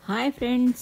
hi friends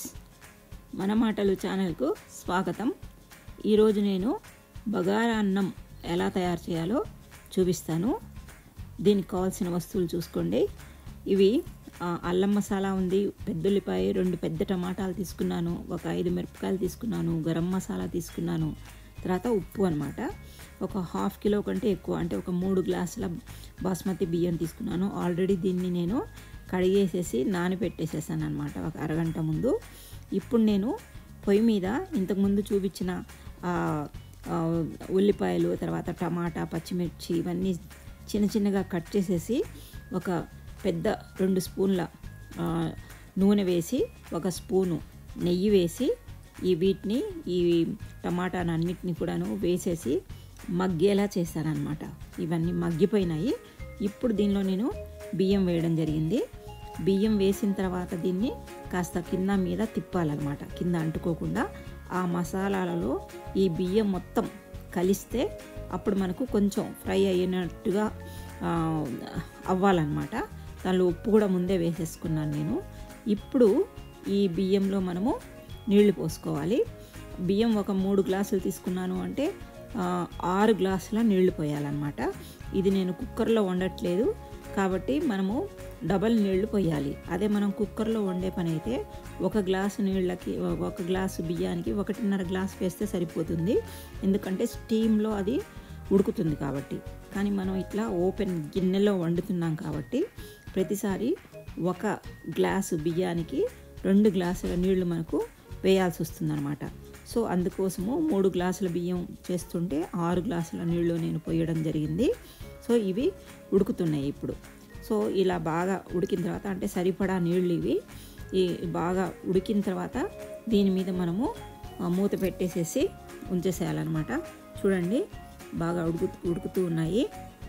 మన మాటలు ఛానల్కు స్వాగతం ఈరోజు నేను బగారా అన్నం ఎలా తయారు చేయాలో చూపిస్తాను దీనికి కావాల్సిన వస్తువులు చూసుకోండి ఇవి ఆ, అల్లం మసాలా ఉంది పెద్దుల్లిపాయ రెండు పెద్ద టమాటాలు తీసుకున్నాను ఒక ఐదు మిరపకాయలు తీసుకున్నాను గరం మసాలా తీసుకున్నాను తర్వాత ఉప్పు అనమాట ఒక హాఫ్ కిలో కంటే ఎక్కువ అంటే ఒక మూడు గ్లాసుల బాస్మతి బియ్యం తీసుకున్నాను ఆల్రెడీ దీన్ని నేను కడిగేసేసి నానబెట్టేసేసాను అనమాట ఒక అరగంట ముందు ఇప్పుడు నేను పొయ్యి మీద ఇంతకుముందు చూపించిన ఆ, ఆ, ఉల్లిపాయలు తర్వాత టమాటా పచ్చిమిర్చి ఇవన్నీ చిన్న చిన్నగా కట్ చేసేసి ఒక పెద్ద రెండు స్పూన్ల ఆ, నూనె వేసి ఒక స్పూను నెయ్యి వేసి ఈ వీటిని ఈ టమాటాను అన్నిటిని కూడాను వేసేసి మగ్గేలా చేశానన్నమాట ఇవన్నీ మగ్గిపోయినాయి ఇప్పుడు దీనిలో నేను బియ్యం వేయడం జరిగింది బియ్యం వేసిన తర్వాత దీన్ని కాస్త కింద మీద తిప్పాలన్నమాట కింద అంటుకోకుండా ఆ మసాలాలలో ఈ బియ్యం మొత్తం కలిస్తే అప్పుడు మనకు కొంచెం ఫ్రై అయినట్టుగా ఆ, అవ్వాలన్నమాట దానిలో ఉప్పు కూడా ముందే వేసేసుకున్నాను నేను ఇప్పుడు ఈ బియ్యంలో మనము నీళ్లు పోసుకోవాలి బియ్యం ఒక మూడు గ్లాసులు తీసుకున్నాను అంటే ఆ, ఆరు గ్లాసుల నీళ్లు పోయాలన్నమాట ఇది నేను కుక్కర్లో వండట్లేదు కాబట్టి మనము డబల్ నీళ్లు పోయాలి అదే మనం కుక్కర్లో వండే పని అయితే ఒక గ్లాసు నీళ్ళకి ఒక గ్లాసు బియ్యానికి ఒకటిన్నర గ్లాస్ వేస్తే సరిపోతుంది ఎందుకంటే స్టీమ్లో అది ఉడుకుతుంది కాబట్టి కానీ మనం ఇట్లా ఓపెన్ గిన్నెలో వండుతున్నాం కాబట్టి ప్రతిసారి ఒక గ్లాసు బియ్యానికి రెండు గ్లాసుల నీళ్లు మనకు వేయాల్సి వస్తుందన్నమాట సో అందుకోసము మూడు గ్లాసుల బియ్యం చేస్తుంటే ఆరు గ్లాసుల నీళ్లు నేను పోయడం జరిగింది సో ఇవి ఉడుకుతున్నాయి ఇప్పుడు సో ఇలా బాగా ఉడికిన తర్వాత అంటే సరిపడా నీళ్ళు ఇవి ఈ బాగా ఉడికిన తర్వాత దీని మీద మనము ఆ, మూత పెట్టేసేసి ఉంచేసేయాలన్నమాట చూడండి బాగా ఉడుకు ఉడుకుతూ ఉన్నాయి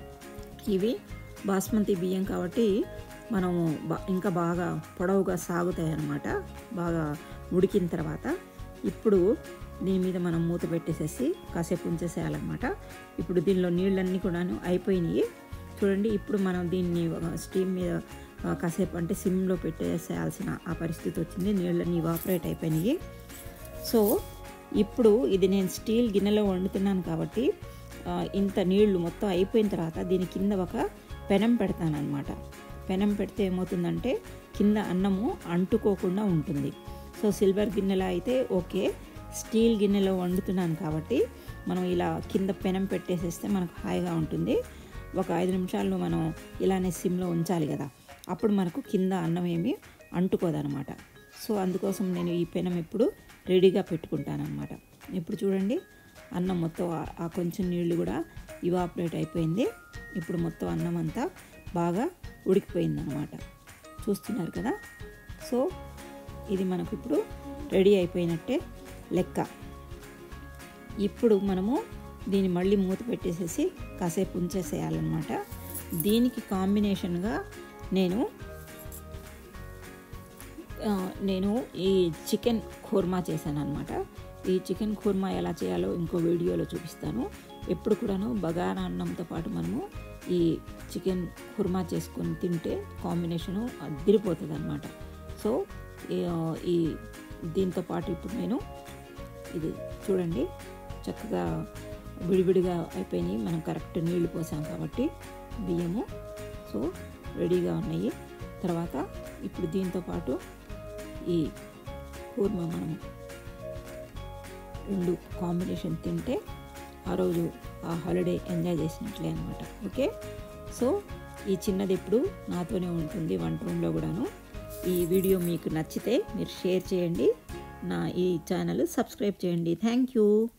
ఇవి బాస్మతి బియ్యం కాబట్టి మనము బా ఇంకా బాగా పొడవుగా సాగుతాయి అన్నమాట బాగా ఉడికిన తర్వాత ఇప్పుడు దీని మీద మనం మూత పెట్టేసేసి కాసేపు ఉంచేసేయాలన్నమాట ఇప్పుడు దీనిలో నీళ్ళన్నీ కూడాను అయిపోయినాయి చూడండి ఇప్పుడు మనం దీన్ని ఒక స్టీమ్ మీద ఆ, కాసేపు అంటే సిమ్లో పెట్టేసేయాల్సిన ఆ పరిస్థితి వచ్చింది నీళ్ళన్నీ ఇవాపరేట్ అయిపోయినాయి సో ఇప్పుడు ఇది నేను స్టీల్ గిన్నెలో వండుతున్నాను కాబట్టి ఆ, ఇంత నీళ్లు మొత్తం అయిపోయిన తర్వాత దీని కింద ఒక పెనం పెడతానమాట పెనం పెడితే ఏమవుతుందంటే కింద అన్నము అంటుకోకుండా ఉంటుంది సో సిల్వర్ గిన్నెలో అయితే ఓకే స్టీల్ గిన్నెలో వండుతున్నాను కాబట్టి మనం ఇలా కింద పెనం పెట్టేసేస్తే మనకు హాయిగా ఉంటుంది ఒక ఐదు నిమిషాల్లో మనం ఇలానే సిమ్లో ఉంచాలి కదా అప్పుడు మనకు కింద అన్నం ఏమి అంటుకోదనమాట సో అందుకోసం నేను ఈ పెనం ఇప్పుడు రెడీగా పెట్టుకుంటానమాట ఇప్పుడు చూడండి అన్నం మొత్తం ఆ- ఆ కొంచెం నీళ్లు కూడా ఇవాపరేట్ అయిపోయింది ఇప్పుడు మొత్తం అన్నం అంతా బాగా ఉడికిపోయింది అనమాట చూస్తున్నారు కదా సో ఇది మనకు ఇప్పుడు రెడీ అయిపోయినట్టే లెక్క ఇప్పుడు మనము దీన్ని మళ్ళీ మూత పెట్టేసేసి కాసేపు ఉంచేసేయాలన్నమాట దీనికి కాంబినేషన్గా నేను ఆ, నేను ఈ చికెన్ ఖోర్మా చేశాను అనమాట ఈ చికెన్ ఖోర్మా ఎలా చేయాలో ఇంకో వీడియోలో చూపిస్తాను ఎప్పుడు కూడాను బగారా అన్నంతో పాటు మనము ఈ చికెన్ ఖుర్మా చేసుకొని తింటే కాంబినేషను అదిరిపోతుంది అనమాట సో ఈ- ఈ దీంతో పాటు ఇప్పుడు నేను ఇది చూడండి చక్కగా విడివిడిగా అయిపోయినాయి మనం కరెక్ట్ నీళ్లు పోసాం కాబట్టి బియ్యము సో రెడీగా ఉన్నాయి తర్వాత ఇప్పుడు దీంతో పాటు ఈ కూర్మ మనం రెండు కాంబినేషన్ తింటే ఆ రోజు ఆ హాలిడే ఎంజాయ్ చేసినట్లే అనమాట ఓకే సో ఈ చిన్నది ఇప్పుడు నాతోనే ఉంటుంది వంట రూమ్లో కూడాను ఈ వీడియో మీకు నచ్చితే మీరు షేర్ చేయండి నా ఈ ఛానల్ సబ్స్క్రైబ్ చేయండి థ్యాంక్ యూ